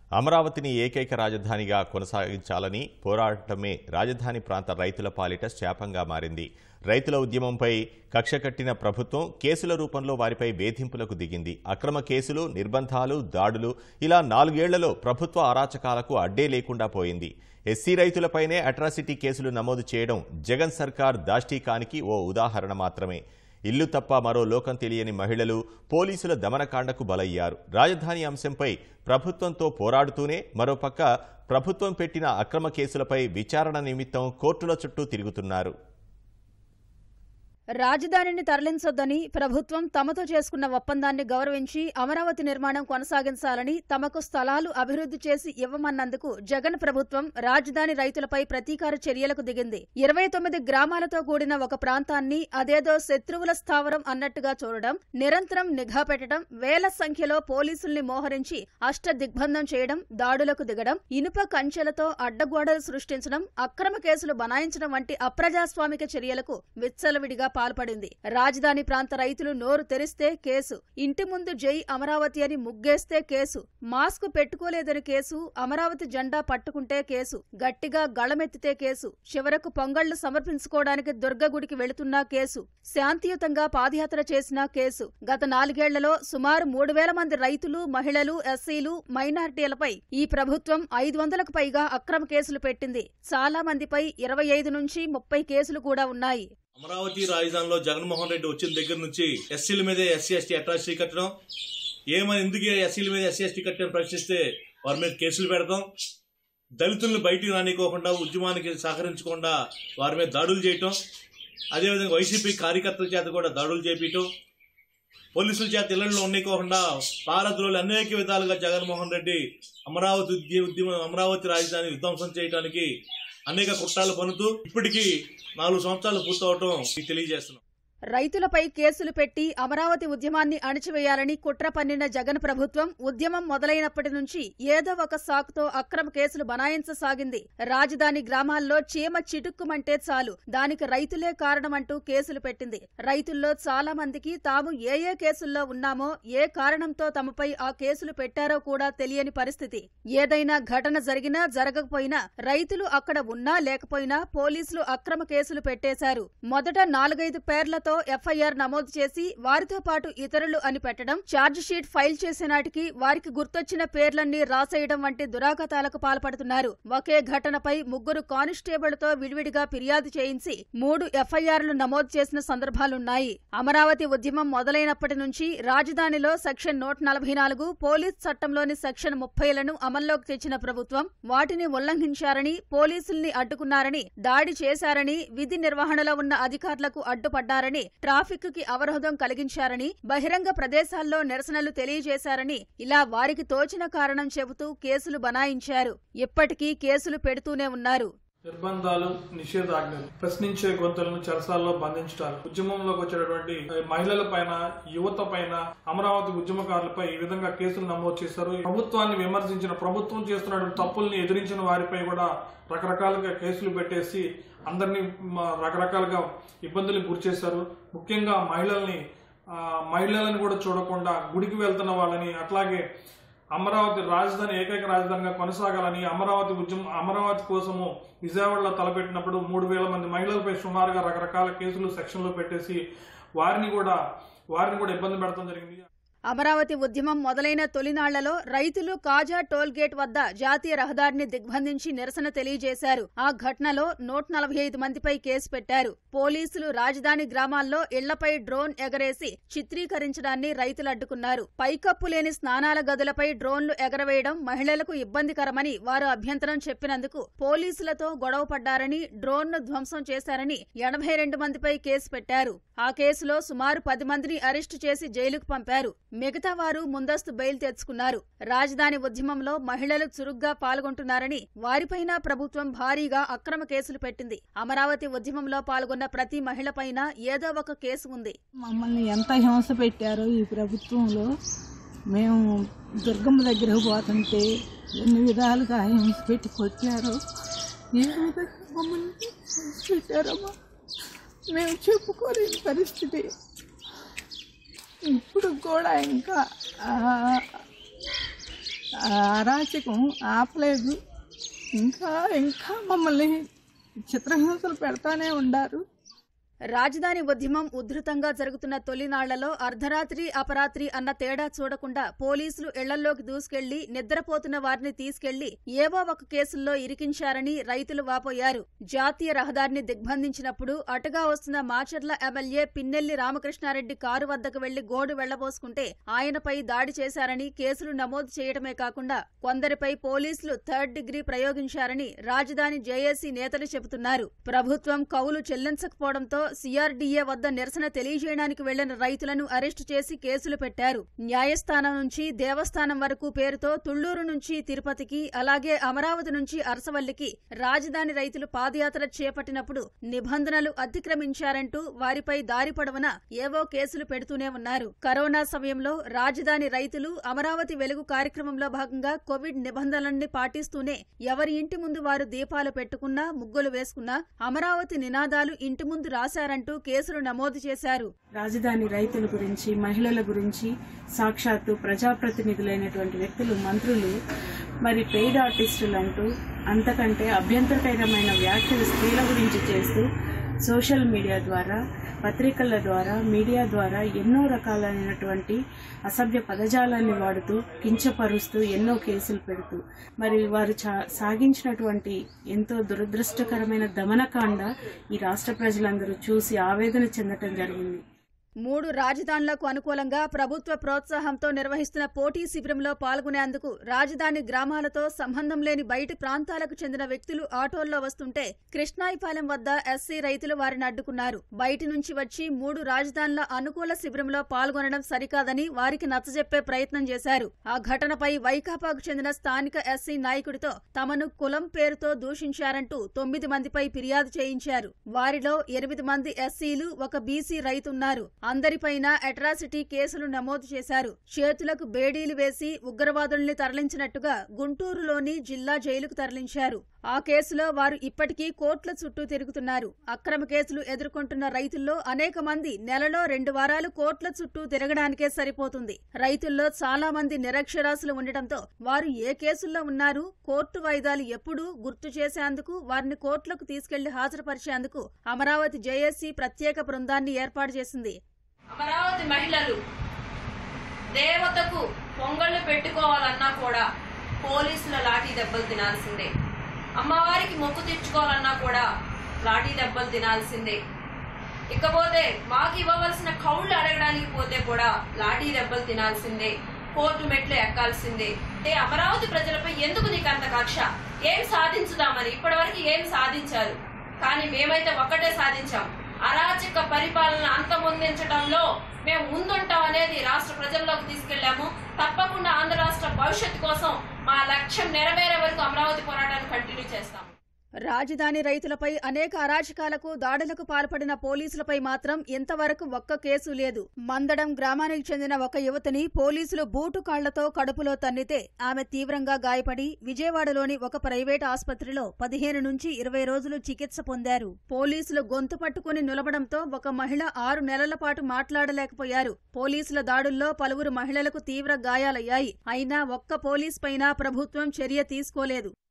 అమరావతిని ఏకైక రాజధానిగా కొనసాగించాలని పోరాటమే రాజధాని ప్రాంత రైతుల పాలిట శాపంగా మారింది రైతుల ఉద్యమంపై కక్ష కట్టిన ప్రభుత్వం కేసుల రూపంలో వారిపై వేధింపులకు దిగింది అక్రమ కేసులు నిర్బంధాలు దాడులు ఇలా నాలుగేళ్లలో ప్రభుత్వ అరాచకాలకు అడ్డే లేకుండా పోయింది ఎస్సీ రైతులపైనే అట్రాసిటీ కేసులు నమోదు చేయడం జగన్ సర్కార్ దాష్టీకానికి ఓ ఉదాహరణ మాత్రమే ఇల్లు తప్ప మరో లోకం తెలియని మహిళలు పోలీసుల దమనకాండకు బలయ్యారు రాజధాని అంశంపై ప్రభుత్వంతో పోరాడుతూనే మరోపక్క ప్రభుత్వం పెట్టిన అక్రమ కేసులపై విచారణ నిమిత్తం కోర్టుల చుట్టూ తిరుగుతున్నారు రాజధానిని తరలించొద్దని ప్రభుత్వం తమతో చేసుకున్న ఒప్పందాన్ని గౌరవించి అమరావతి నిర్మాణం కొనసాగించాలని తమకు స్థలాలు అభివృద్ధి చేసి ఇవ్వమన్నందుకు జగన్ ప్రభుత్వం రాజధాని రైతులపై ప్రతీకార చర్యలకు దిగింది ఇరవై తొమ్మిది గ్రామాలతో కూడిన ఒక ప్రాంతాన్ని అదేదో శత్రువుల స్థావరం అన్నట్టుగా చూడడం నిరంతరం నిఘా పెట్టడం వేల సంఖ్యలో పోలీసుల్ని మోహరించి అష్ట దిగ్బంధం చేయడం దాడులకు దిగడం ఇనుప కంచెలతో అడ్డగోడలు సృష్టించడం అక్రమ కేసులు బనాయించడం వంటి అప్రజాస్వామిక చర్యలకు విచ్చలవిడిగా పాల్పడింది రాజధాని ప్రాంత రైతులు నోరు తెరిస్తే కేసు ఇంటి ముందు జై అమరావతి అని ముగ్గేస్తే కేసు మాస్క్ పెట్టుకోలేదని కేసు అమరావతి జెండా పట్టుకుంటే కేసు గట్టిగా గళమెత్తితే కేసు చివరకు పొంగళ్లు సమర్పించుకోవడానికి దుర్గగుడికి వెళుతున్నా కేసు శాంతియుతంగా పాదయాత్ర చేసినా కేసు గత నాలుగేళ్లలో సుమారు మూడు వేల మంది రైతులు మహిళలు ఎస్సీలు మైనార్టీలపై ఈ ప్రభుత్వం ఐదు వందలకు పైగా అక్రమ కేసులు పెట్టింది చాలా మందిపై ఇరవై ఐదు నుంచి ముప్పై కేసులు కూడా ఉన్నాయి అమరావతి రాజధానిలో జగన్మోహన్ రెడ్డి వచ్చిన దగ్గర నుంచి ఎస్సీల మీద ఎస్సీ ఎస్టీ అట్రాసిటీ కట్టడం ఏమని ఎందుకు ఎస్సీల మీద ఎస్సీ ఎస్టీ కట్టడం ప్రశ్నిస్తే వారి మీద కేసులు పెడతాం దళితులను బయటికి రానికోకుండా ఉద్యమానికి సహకరించకుండా వారి మీద దాడులు చేయటం అదేవిధంగా వైసీపీ కార్యకర్తల చేత కూడా దాడులు చేపించటం పోలీసుల చేత ఇళ్లలో ఉండకోకుండా పారద్రోలు అనేక విధాలుగా జగన్మోహన్ రెడ్డి అమరావతి ఉద్య- ఉద్యమం అమరావతి రాజధాని విధ్వంసం చేయడానికి అనేక కుట్రాలు పనుతూ ఇప్పటికీ నాలుగు సంవత్సరాలు పూర్తవటం మీకు తెలియజేస్తున్నాం రైతులపై కేసులు పెట్టి అమరావతి ఉద్యమాన్ని అణిచివేయాలని కుట్ర పన్నిన జగన్ ప్రభుత్వం ఉద్యమం మొదలైనప్పటి నుంచి ఏదో ఒక సాకుతో అక్రమ కేసులు బనాయించసాగింది రాజధాని గ్రామాల్లో చీమ చిటుక్కుమంటే చాలు దానికి రైతులే కారణమంటూ కేసులు పెట్టింది రైతుల్లో చాలా మందికి తాము ఏ ఏ కేసుల్లో ఉన్నామో ఏ కారణంతో తమపై ఆ కేసులు పెట్టారో కూడా తెలియని పరిస్థితి ఏదైనా ఘటన జరిగినా జరగకపోయినా రైతులు అక్కడ ఉన్నా లేకపోయినా పోలీసులు అక్రమ కేసులు పెట్టేశారు మొదట నాలుగైదు పేర్లతో ఎఫ్ఐఆర్ నమోదు చేసి వారితో పాటు ఇతరులు అని పెట్టడం ఛార్జ్ షీట్ ఫైల్ చేసే నాటికి వారికి గుర్తొచ్చిన పేర్లన్నీ రాసేయడం వంటి దురాఘాతాలకు పాల్పడుతున్నారు ఒకే ఘటనపై ముగ్గురు కానిస్టేబుళ్లతో విడివిడిగా ఫిర్యాదు చేయించి మూడు ఎఫ్ఐఆర్లు నమోదు చేసిన సందర్భాలున్నాయి అమరావతి ఉద్యమం మొదలైనప్పటి నుంచి రాజధానిలో సెక్షన్ నూట నలభై నాలుగు పోలీస్ చట్టంలోని సెక్షన్ ముప్పైలను అమల్లోకి తెచ్చిన ప్రభుత్వం వాటిని ఉల్లంఘించారని పోలీసుల్ని అడ్డుకున్నారని దాడి చేశారని విధి నిర్వహణలో ఉన్న అధికారులకు అడ్డుపడ్డారని ట్రాఫిక్ కి అవరోధం కలిగించారని బహిరంగ ప్రదేశాల్లో నిరసనలు తెలియజేశారని ఇలా వారికి తోచిన కారణం చెబుతూ కేసులు బనాయించారు ఇప్పటికీ కేసులు పెడుతూనే ఉన్నారు నిర్బంధాలు నిషేధాజ్ఞలు ప్రశ్నించే గొంతులను చెరసాల్లో బంధించడాలు ఉద్యమంలోకి వచ్చేటటువంటి మహిళల పైన యువత పైన అమరావతి ఉద్యమకారులపై ఈ విధంగా కేసులు నమోదు చేశారు ప్రభుత్వాన్ని విమర్శించిన ప్రభుత్వం చేస్తున్నటువంటి తప్పుల్ని ఎదిరించిన వారిపై కూడా రకరకాలుగా కేసులు పెట్టేసి అందరినీ మ- రకరకాలుగా ఇబ్బందులకు గురి చేశారు ముఖ్యంగా మహిళల్ని ఆ, మహిళలను కూడా చూడకుండా గుడికి వెళ్తున్న వాళ్ళని అట్లాగే అమరావతి రాజధాని ఏకైక రాజధానిగా కొనసాగాలని అమరావతి ఉద్యమం అమరావతి కోసము విజయవాడలో తలపెట్టినప్పుడు మూడు వేల మంది మహిళలపై సుమారుగా రకరకాల కేసులు సెక్షన్లో పెట్టేసి వారిని కూడా వారిని కూడా ఇబ్బంది పెడతాం జరిగింది అమరావతి ఉద్యమం మొదలైన తొలినాళ్లలో రైతులు కాజా టోల్ గేట్ వద్ద జాతీయ రహదారిని దిగ్బంధించి నిరసన తెలియజేశారు ఆ ఘటనలో నూట నలభై ఐదు మందిపై కేసు పెట్టారు పోలీసులు రాజధాని గ్రామాల్లో ఇళ్లపై డ్రోన్ ఎగరేసి చిత్రీకరించడాన్ని రైతులు అడ్డుకున్నారు పైకప్పు లేని స్నానాల గదులపై డ్రోన్లు ఎగరవేయడం మహిళలకు ఇబ్బందికరమని వారు అభ్యంతరం చెప్పినందుకు పోలీసులతో గొడవ పడ్డారని డ్రోన్ను ధ్వంసం చేశారని ఎనభై రెండు మందిపై కేసు పెట్టారు ఆ కేసులో సుమారు పది మందిని అరెస్టు చేసి జైలుకు పంపారు మిగతా వారు ముందస్తు బెయిల్ తెచ్చుకున్నారు రాజధాని ఉద్యమంలో మహిళలు చురుగ్గా పాల్గొంటున్నారని వారిపైన ప్రభుత్వం భారీగా అక్రమ కేసులు పెట్టింది అమరావతి ఉద్యమంలో పాల్గొన్న ప్రతి మహిళపైన ఏదో ఒక కేసు ఉంది మమ్మల్ని ఎంత హింస పెట్టారో ఈ ప్రభుత్వంలో మేము దుర్గమ్మ దగ్గరకు పోతుంటే ఎన్ని విధాలుగా హింస పెట్టి కొట్టారో ఏ విధంగా మమ్మల్ని హింస పెట్టారమ్మా మేము చెప్పుకోలేని పరిస్థితి ఇప్పుడు కూడా ఇంకా ఆ, ఆ అరాచకం ఆపలేదు ఇంకా ఇంకా మమ్మల్ని చిత్రహింసలు పెడతానే ఉండారు రాజధాని ఉద్యమం ఉధృతంగా జరుగుతున్న తొలినాళ్లలో అర్ధరాత్రి అపరాత్రి అన్న తేడా చూడకుండా పోలీసులు ఇళ్లల్లోకి దూసుకెళ్లి నిద్రపోతున్న వారిని తీసుకెళ్లి ఏవో ఒక కేసుల్లో ఇరికించారని రైతులు వాపోయారు జాతీయ రహదారిని దిగ్బంధించినప్పుడు అటుగా వస్తున్న మాచర్ల ఎమ్మెల్యే పిన్నెల్లి రామకృష్ణారెడ్డి కారు వద్దకు వెళ్లి గోడు వెళ్లబోసుకుంటే ఆయనపై దాడి చేశారని కేసులు నమోదు చేయడమే కాకుండా కొందరిపై పోలీసులు థర్డ్ డిగ్రీ ప్రయోగించారని రాజధాని జేఏసీ నేతలు చెబుతున్నారు ప్రభుత్వం కౌలు చెల్లించకపోవడంతో సీఆర్డీఏ వద్ద నిరసన తెలియజేయడానికి వెళ్లిన రైతులను అరెస్టు చేసి కేసులు పెట్టారు న్యాయస్థానం నుంచి దేవస్థానం వరకు పేరుతో తుళ్లూరు నుంచి తిరుపతికి అలాగే అమరావతి నుంచి అరసవల్లికి రాజధాని రైతులు పాదయాత్ర చేపట్టినప్పుడు నిబంధనలు అతిక్రమించారంటూ వారిపై దారి పొడవున ఏవో కేసులు పెడుతూనే ఉన్నారు కరోనా సమయంలో రాజధాని రైతులు అమరావతి వెలుగు కార్యక్రమంలో భాగంగా కోవిడ్ నిబంధనలన్నీ పాటిస్తూనే ఎవరి ఇంటి ముందు వారు దీపాలు పెట్టుకున్నా ముగ్గులు వేసుకున్నా అమరావతి నినాదాలు ఇంటి ముందు రాశారంటూ కేసులు నమోదు చేశారు రాజధాని రైతుల గురించి మహిళల గురించి సాక్షాత్తు ప్రజాప్రతినిధులైనటువంటి వ్యక్తులు మంత్రులు మరి పెయిడ్ ఆర్టిస్టులు అంటూ అంతకంటే అభ్యంతరకరమైన వ్యాఖ్యలు స్త్రీల గురించి చేస్తూ సోషల్ మీడియా ద్వారా పత్రికల ద్వారా మీడియా ద్వారా ఎన్నో రకాలైనటువంటి అసభ్య పదజాలాన్ని వాడుతూ కించపరుస్తూ ఎన్నో కేసులు పెడుతూ మరి వారు చా- సాగించినటువంటి ఎంతో దురదృష్టకరమైన దమనకాండ ఈ రాష్ట్ర ప్రజలందరూ చూసి ఆవేదన చెందటం జరిగింది మూడు రాజధానులకు అనుకూలంగా ప్రభుత్వ ప్రోత్సాహంతో నిర్వహిస్తున్న పోటీ శిబిరంలో పాల్గొనేందుకు రాజధాని గ్రామాలతో సంబంధం లేని బయటి ప్రాంతాలకు చెందిన వ్యక్తులు ఆటోల్లో వస్తుంటే కృష్ణాయిపాలెం వద్ద ఎస్సీ రైతులు వారిని అడ్డుకున్నారు బయటి నుంచి వచ్చి మూడు రాజధానుల అనుకూల శిబిరంలో పాల్గొనడం సరికాదని వారికి నచ్చజెప్పే ప్రయత్నం చేశారు ఆ ఘటనపై వైకాపాకు చెందిన స్థానిక ఎస్సీ నాయకుడితో తమను కులం పేరుతో దూషించారంటూ తొమ్మిది మందిపై ఫిర్యాదు చేయించారు వారిలో ఎనిమిది మంది ఎస్సీలు ఒక బీసీ రైతున్నారు అందరిపైన అట్రాసిటీ కేసులు నమోదు చేశారు చేతులకు బేడీలు వేసి ఉగ్రవాదుల్ని తరలించినట్టుగా గుంటూరులోని జిల్లా జైలుకు తరలించారు ఆ కేసులో వారు ఇప్పటికీ కోర్టుల చుట్టూ తిరుగుతున్నారు అక్రమ కేసులు ఎదుర్కొంటున్న రైతుల్లో అనేక మంది నెలలో రెండు వారాలు కోర్టుల చుట్టూ తిరగడానికే సరిపోతుంది రైతుల్లో చాలా మంది నిరక్షరాస్యులు ఉండటంతో వారు ఏ కేసుల్లో ఉన్నారు కోర్టు వాయిదాలు ఎప్పుడు గుర్తు చేసేందుకు వారిని కోర్టులకు తీసుకెళ్లి హాజరుపరిచేందుకు అమరావతి జేఏసీ ప్రత్యేక బృందాన్ని ఏర్పాటు చేసింది అమరావతి మహిళలు దేవతకు పొంగళ్ళు పెట్టుకోవాలన్నా కూడా పోలీసుల లాఠీ దెబ్బలు తినాల్సిందే అమ్మవారికి మొక్కు తెచ్చుకోవాలన్నా కూడా లాఠీ దెబ్బలు తినాల్సిందే ఇకపోతే మాకు ఇవ్వవలసిన కౌళ్ళు అడగడానికి పోతే కూడా లాఠీ దెబ్బలు తినాల్సిందే కోర్టు మెట్లు ఎక్కాల్సిందే అంటే అమరావతి ప్రజలపై ఎందుకు నీకు అంత కక్ష ఏం సాధించుదామని ఇప్పటివరకు ఏం సాధించారు కానీ మేమైతే ఒక్కటే సాధించాం అరాచక పరిపాలన అంతమొందించడంలో మేము ముందుంటాం అనేది రాష్ట్ర ప్రజల్లోకి తీసుకెళ్లాము తప్పకుండా ఆంధ్ర రాష్ట్ర భవిష్యత్తు కోసం మా లక్ష్యం నెరవేరే వరకు అమరావతి పోరాటాన్ని కంటిన్యూ చేస్తాం రాజధాని రైతులపై అనేక అరాచకాలకు దాడులకు పాల్పడిన పోలీసులపై మాత్రం ఇంతవరకు ఒక్క కేసు లేదు మందడం గ్రామానికి చెందిన ఒక యువతిని పోలీసులు బూటు కాళ్లతో కడుపులో తన్నితే ఆమె తీవ్రంగా గాయపడి విజయవాడలోని ఒక ప్రైవేట్ ఆసుపత్రిలో పదిహేను నుంచి ఇరవై రోజులు చికిత్స పొందారు పోలీసులు గొంతు పట్టుకుని నిలబడంతో ఒక మహిళ ఆరు నెలల పాటు మాట్లాడలేకపోయారు పోలీసుల దాడుల్లో పలువురు మహిళలకు తీవ్ర గాయాలయ్యాయి అయినా ఒక్క పోలీస్ పైన ప్రభుత్వం చర్య తీసుకోలేదు